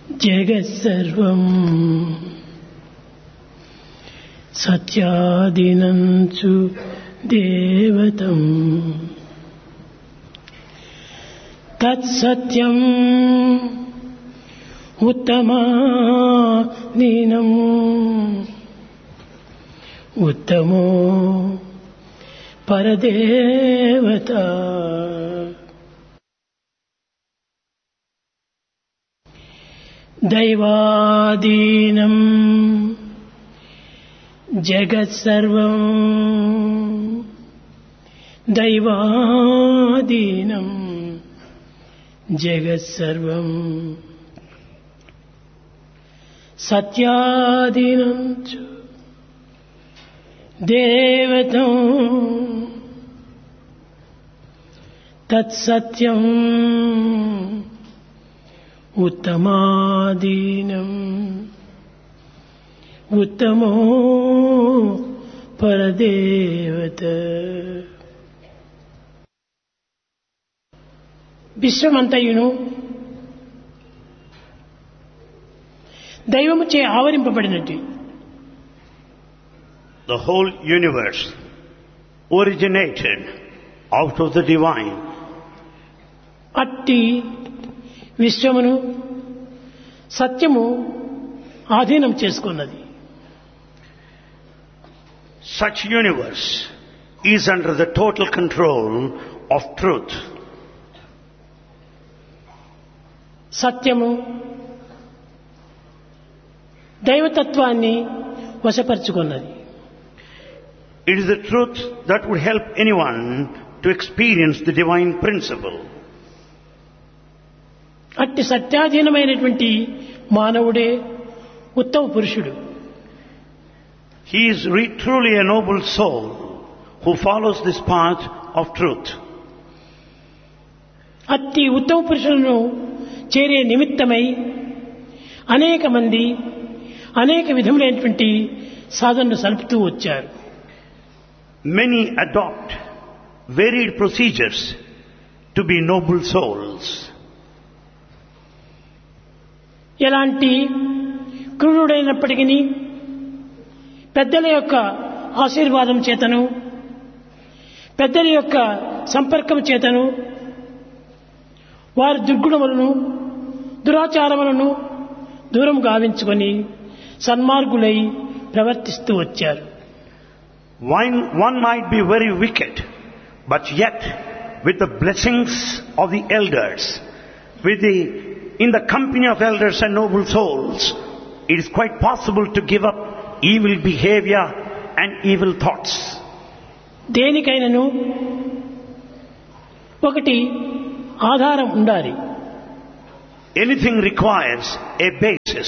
జగత్సర్వం సత్యాదినంచు దేవతం తత్సత్యం ఉత్తమాదీనం ఉత్తమో పరదేవత దైవాదీనం జగత్సర్వం దైవాదీనం జగత్సర్వం సత్యాదీనం చ దేవతం తత్సత్యం ఉత్తమాదీనం ఉత్తమో పరదేవత విశ్వమంతయును దైవము చే ఆవరింపబడినట్టు The whole universe originated out of the divine. అట్టి విశ్వమును సత్యము ఆధీనం చేసుకున్నది Such universe is under the total control of truth. సత్యము దైవతత్వాన్ని వశపరుచుకున్నది It is the truth that would help anyone to experience the divine principle. అట్టి సత్యాధీనమైనటువంటి మానవుడే ఉత్తమ పురుషుడు He is re- truly a noble soul who follows this path of truth. అట్టి ఉత్తమ పురుషులను చేరే నిమిత్తమై అనేక మంది అనేక విధములైనటువంటి సాధనలు సలుపుతూ వచ్చారు Many adopt varied procedures to be noble souls. ఎలాంటి క్రూరుడైనప్పటికీ పెద్దల యొక్క ఆశీర్వాదం చేతను పెద్దల యొక్క సంపర్కం చేతను వారి దుర్గుణములను దురాచారములను దూరం గావించుకొని సన్మార్గులై ప్రవర్తిస్తూ వచ్చారు One, one might be very wicked, but yet with the blessings of the elders, with the, in the company of elders and noble souls, it is quite possible to give up evil behavior and evil thoughts. దేనికైనను ఒకటి ఆధారం ఉండాలి Anything requires a basis.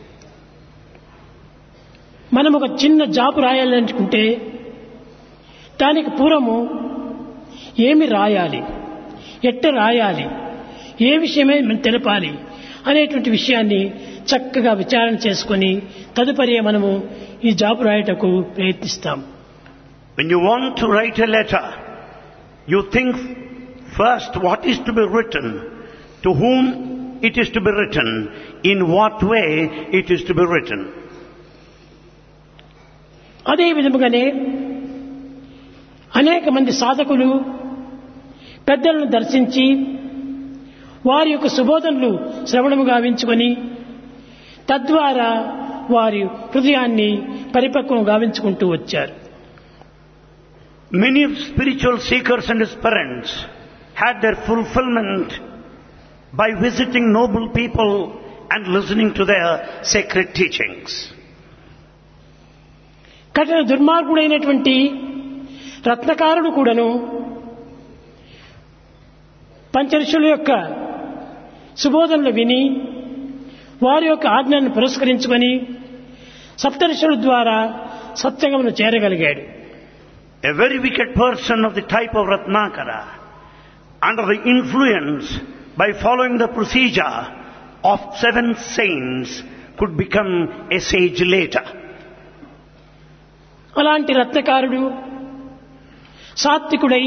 మనం ఒక చిన్న job రాయాలనుకుంటే దానికి పూర్వము ఏమి రాయాలి ఎట్ట రాయాలి ఏ విషయమే మనం తెలపాలి అనేటువంటి విషయాన్ని చక్కగా విచారణ చేసుకొని తదుపరి మనము ఈ జాబు రాయటకు ప్రయత్నిస్తాం When you want to write a letter, you think first what is to be written, to whom it is to be written, in what way it is to be written. అదే విధముగానే అనేక మంది సాధకులు పెద్దలను దర్శించి వారి యొక్క సుబోధనలు శ్రవణము గావించుకొని తద్వారా వారి హృదయాన్ని పరిపక్వం గావించుకుంటూ వచ్చారు Many spiritual seekers and aspirants had their fulfillment by visiting noble people and listening to their sacred teachings. కఠిన దుర్మార్గుడైనటువంటి రత్నకారుడు కూడాను పంచరుషుల యొక్క సుబోధనలు విని వారి యొక్క ఆజ్ఞను పురస్కరించుకొని సప్తరుషుల ద్వారా సత్సంగమును చేరగలిగాడు A very wicked person of the type of Ratnakara, under the influence by following the procedure of seven saints, could become a sage later. అలాంటి రత్నకారుడు సాత్వికుడై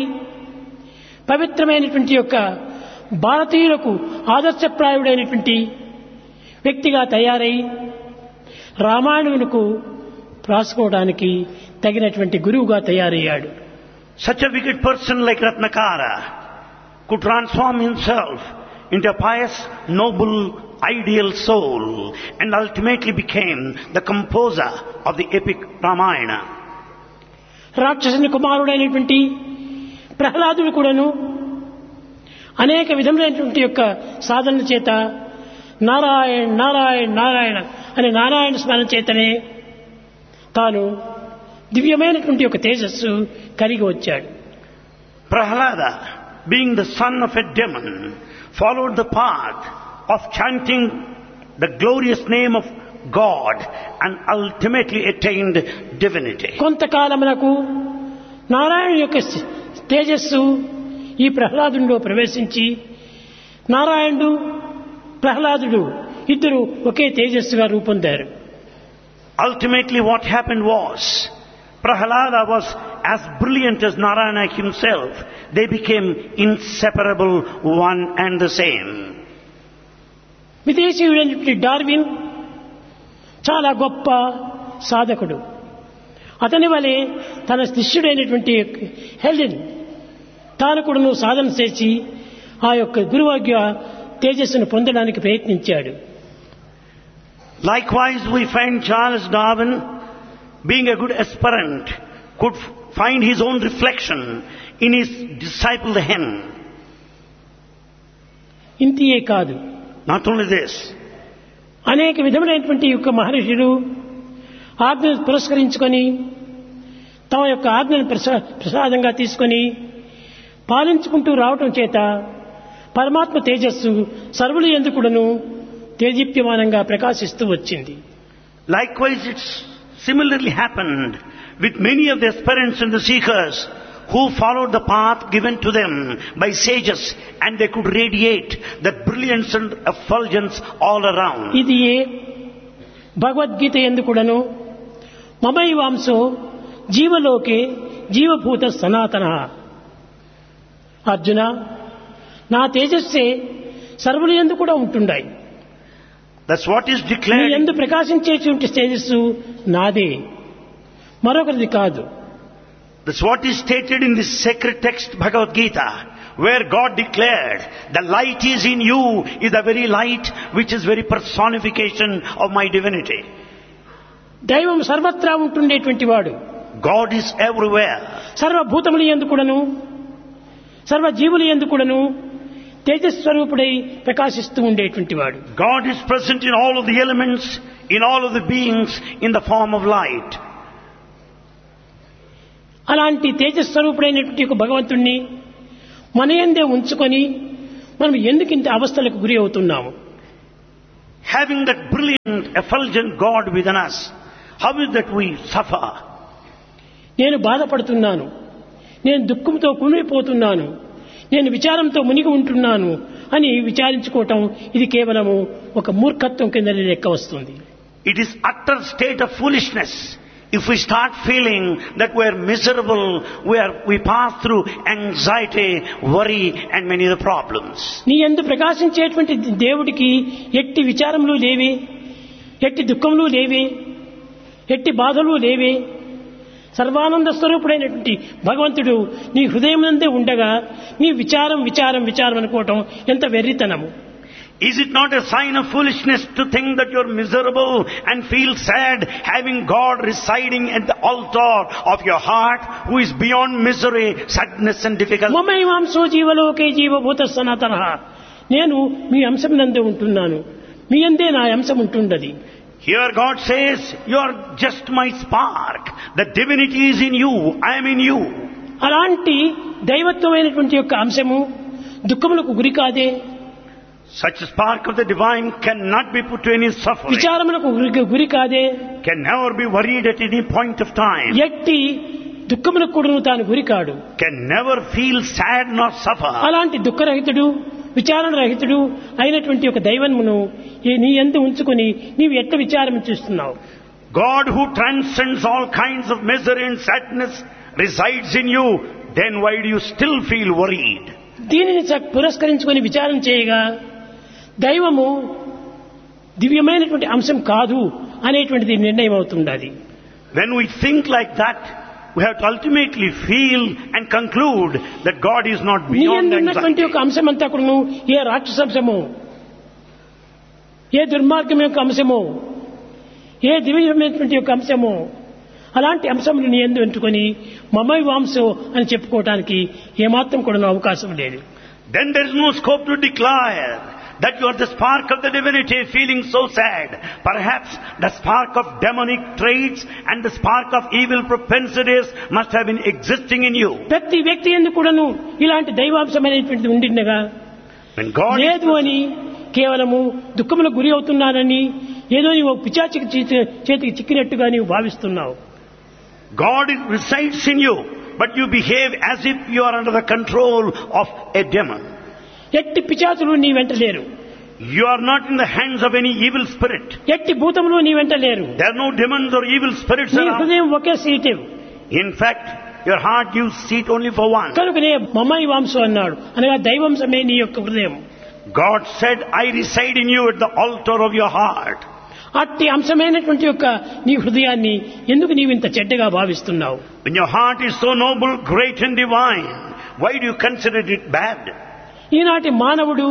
పవిత్రమైనటువంటి యొక్క భారతీయులకు ఆదర్శప్రాయుడైనటువంటి వ్యక్తిగా తయారై రామాయణునికి రాసుకోవడానికి తగినటువంటి గురువుగా తయారయ్యాడు Such a wicked person like Ratnakara could transform himself into a pious, noble, ideal soul and ultimately became the composer of the epic Ramayana. రాక్షసుని కుమారుడైనటువంటి ప్రహ్లాదుడు కూడాను అనేక విధములైనటువంటి యొక్క సాధనల చేత నారాయణ నారాయణ నారాయణ అనే నారాయణ స్మరణ చేతనే తాను దివ్యమైనటువంటి ఒక తేజస్సు కలిగి వచ్చాడు Prahlada, being the son of a demon, followed the path of chanting the glorious name of God and ultimately attained divinity. కొంతకాలమునకు Narayana యొక్క తేజస్సు ఈ ప్రహ్లాదుడిలో ప్రవేశించి నారాయణుడు ప్రహ్లాదుడు ఇద్దరు ఒకే తేజస్సుగా రూపొందారు Ultimately what happened was, Prahlada was as brilliant as Narayana himself. They became inseparable, one and the same. విదేశీయుడైనటువంటి డార్విన్ చాలా గొప్ప సాధకుడు అతని వలె తన శిష్యుడైనటువంటి హెల్డెన్ తాను కూడాను సాధన చేసి ఆ యొక్క గురువాగ్య తేజస్సును పొందడానికి ప్రయత్నించాడు Likewise, we find Charles Darwin, being a good aspirant, could f- find his own reflection in his disciple the hen. ఇంతియే కాదు Not only this, అనేక విధములైనటువంటి యొక్క మహర్షులు ఆజ్ఞను పురస్కరించుకొని తమ యొక్క ఆజ్ఞను ప్రసా ప్రసాదంగా తీసుకొని పాలించుకుంటూ రావటం చేత పరమాత్మ తేజస్సు సర్వులు ఎందుకుడను తేజీప్యమానంగా ప్రకాశిస్తూ వచ్చింది likewise it's similarly happened with many of the aspirants and the seekers who followed the path given to them by sages and they could radiate that brilliance and effulgence all around. ఇది ఏ భగవద్గీత ఎందుకుడను మమైవాంశో జీవలోకే జీవభూత సనాతన అర్జున నా తేజస్సే సర్వులు ఎందు కూడా ఉంటుండాయి That's what is నీ declared ఎందు ప్రకాశించేటువంటి తేజస్సు నాదే మరొకరిది కాదు That's what is stated in this sacred text Bhagavad Gita, where God declared, the light is in you is the very light which is very personification of my divinity. దైవం సర్వత్రా ఉంటుండేటువంటి వాడు God is everywhere. సర్వభూతములు ఎందుకుడను సర్వజీవులు ఎందుకుడను తేజస్వరూపుడై ప్రకాశిస్తూ ఉండేటువంటి వాడు God is present in all of the elements, in all of the beings, in the form of light. అలాంటి తేజస్వరూపుడైనటువంటి ఒక భగవంతుణ్ణి మన ఎందే ఉంచుకొని మనం ఎందుకు ఇంత అవస్థలకు గురి అవుతున్నాము Having that brilliant, effulgent God within us, how is that we suffer? నేను బాధపడుతున్నాను నేను దుఃఖంతో కుమిలిపోతున్నాను నేను విచారంతో మునిగి ఉంటున్నాను అని విచారించుకోవటం ఇది కేవలము ఒక మూర్ఖత్వం కింద లెక్క వస్తుంది It is utter state of foolishness. If we start feeling that we are miserable, we, are, we pass through anxiety, worry and many other problems. నీ ఎందు ప్రకాశించేటువంటి దేవుడికి ఎట్టి విచారములు లేవే ఎట్టి దుఃఖములు లేవే ఎట్టి బాధలు లేవే సర్వానంద స్వరూపుడైనటువంటి భగవంతుడు నీ హృదయమునందే ఉండగా నీ విచారం విచారం విచారం అనుకోవటం ఎంత వెర్రితనము Is it not a sign of foolishness to think that you are miserable and feel sad having God residing at the altar of your heart who is beyond misery, sadness and difficulty? మమైవాంసో జీవలోకే జీవభూత సనాతన నేను మీ అంశం నందే ఉంటున్నాను మీ అందే నా అంశం ఉంటుండది Here God says, you are just my spark. The divinity is in you. I am in you. అలాంటి దైవత్వమైనటువంటి యొక్క అంశము దుఃఖములకు గురి కాదే Such a spark of the divine cannot be put to any suffering. విచారములకు గురి- గురి కాదే Can never be worried at any point of time. ఎట్టి దుఃఖములకు కూడా తాను గురి కాడు Can never feel sad nor suffer. అలాంటి దుఃఖరహితుడు విచారణ రహితుడు అయినటువంటి ఒక దైవమును ఈ నీ ఎందు ఉంచుకొని నీవు ఎట్ట విచారం చేస్తున్నావు God who transcends all kinds of misery and sadness resides in you. Then why do you still feel worried? దీనిని చ- పురస్కరించుకొని విచారం చేయగా దైవము దివ్యమైనటువంటి అంశం కాదు అనేటువంటిది నిర్ణయం అవుతుండాలి When we think like that, we have to ultimately feel and conclude that God is not నీ beyond యందు ఉన్నటువంటి anxiety. ఒక అంశం అంతా కూడా ఏ రాక్షస అంశమో ఏ దుర్మార్గం యొక్క అంశమో ఏ దివ్యమైనటువంటి యొక్క అంశమో అలాంటి అంశములు నీ ఎందు ఎంచుకొని మమై వాంసో అని చెప్పుకోవటానికి ఏమాత్రం కూడా అవకాశం లేదు Then there is no scope to declare that you are the spark of the divinity feeling so sad. Perhaps the spark of demonic traits and the spark of evil propensities must have been existing in you. ప్రతి వ్యక్తి ఎందుకు కూడాను ఇలాంటి దైవాంశం అనేటువంటిది ఉండిండగా When God is లేదు అని కేవలము దుఃఖములకు గురి అవుతున్నానని ఏదో నీవు పిచాచికి చేతి- చేతికి చిక్కినట్టుగా నీవు భావిస్తున్నావు God is- resides in you, but you behave as if you are under the control of a demon. ఎట్టి పిచాచులు నీ వెంట లేరు You are not in the hands of any evil spirit. ఎట్టి భూతములు నీ వెంట లేరు There are no demons or evil spirits నీ around. హృదయం ఒకే సీటే In fact, your heart gives seat only for one. కనుకనే మమ్మాయి వాంశం అన్నాడు అనగా దైవంశమే నీ యొక్క హృదయం God said, I reside in you at the altar of your heart. అట్టి అంశమైనటువంటి యొక్క నీ హృదయాన్ని ఎందుకు నీవు ఇంత చెడ్డగా భావిస్తున్నావు When your heart is so noble, great and divine, why do you consider it bad? ఈనాటి మానవుడు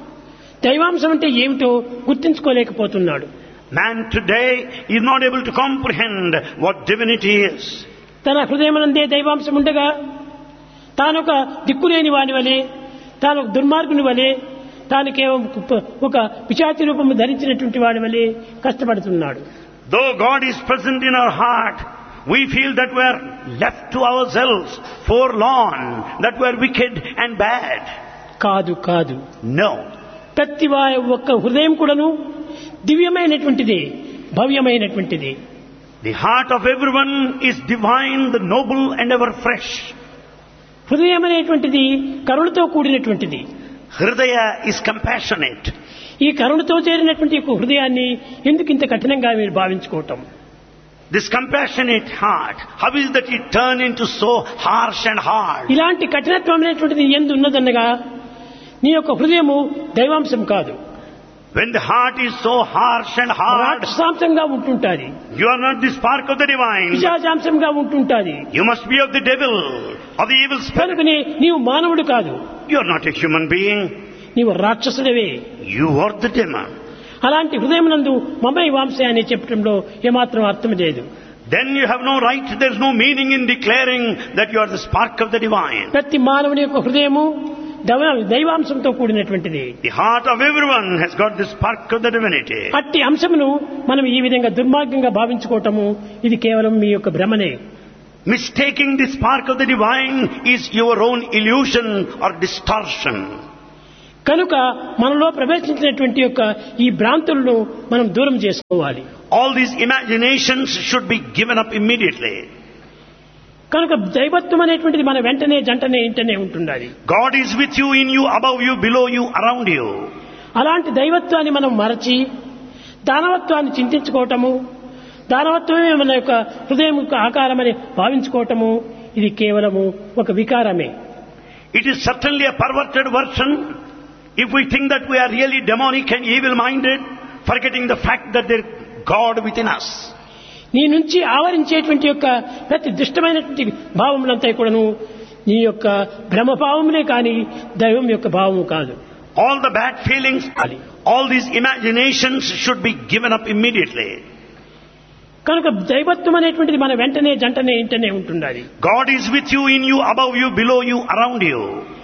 దైవాంశం అంటే ఏమిటో గుర్తించుకోలేకపోతున్నాడు Man today is not able to comprehend what divinity is. తన హృదయమనందే దైవాంశం ఉండగా తానొక దిక్కులేని వాని వలె తాను ఒక దుర్మార్గుని వలె తాను కేవలం ఒక పిచాచి రూపము ధరించినటువంటి వాడి వలె కష్టపడుతున్నాడు Though God is present in our heart, we feel that we are left to ourselves, forlorn, that we are wicked and bad. కాదు కాదు No. ప్రతి వారి ఒక్క హృదయం కూడాను దివ్యమైనటువంటిది భవ్యమైనటువంటిది The heart of everyone is divine, the noble and ever fresh. హృదయం అనేటువంటిది కరుణతో కూడినటువంటిది Hridaya is compassionate. ఈ కరుణతో చేరినటువంటి యొక్క హృదయాన్ని ఎందుకు ఇంత కఠినంగా మీరు భావించుకోవటం This compassionate heart, how is that it turn into so harsh and hard? ఇలాంటి కఠినత్వం అనేటువంటిది ఎందు ఉన్నదన్నగా నీ యొక్క హృదయము దైవాంశం కాదు When the heart is so harsh and hard, రాక్షసాంశంగా ఉంటుంటాది you are not the spark of the divine. పిశాచాంశంగా ఉంటుంటాది You must be of the devil, of the evil spirit. కనుకనే నీవు మానవుడు కాదు You are not a human being. నీవు రాక్షసుడవే You are the demon. అలాంటి హృదయమునందు మమ్మై వాంశ అని చెప్పడంలో ఏమాత్రం అర్థం లేదు Then you have no right, there is no meaning in declaring that you are the spark of the divine. ప్రతి మానవుని యొక్క హృదయము దైవ- దైవాంశంతో కూడినటువంటిది The heart of everyone has got the spark of the divinity. అట్టి అంశమును మనం ఈ విధంగా దుర్మార్గంగా భావించుకోవటము ఇది కేవలం మీ యొక్క భ్రమనే Mistaking the spark of the divine is your own illusion or distortion. కనుక మనలో ప్రవేశించినటువంటి యొక్క ఈ భ్రాంతులను మనం దూరం చేసుకోవాలి All these imaginations should be given up immediately. కనుక దైవత్వం అనేటువంటిది మన వెంటనే జంటనే ఇంటనే ఉంటుండాలి God is with you, in you, above you, below you, around you. అలాంటి దైవత్వాన్ని మనం మరచి దానవత్వాన్ని చింతించుకోవటము దానవత్వమే మన యొక్క హృదయం యొక్క ఆకారమని భావించుకోవటము ఇది కేవలము ఒక వికారమే It is certainly a perverted version if we think that we are really demonic and evil minded, forgetting the fact that there is God within us. నీ నుంచి ఆవరించేటువంటి యొక్క ప్రతి దుష్టమైనటువంటి భావములంతా కూడాను నీ యొక్క భ్రమభావములే కానీ దైవం యొక్క భావము కాదు All the bad feelings, all these imaginations should be given up immediately. కనుక దైవత్వం అనేటువంటిది మన వెంటనే జంటనే ఇంటనే ఉంటుండాలి God is with you, in you, above you, below you, around you.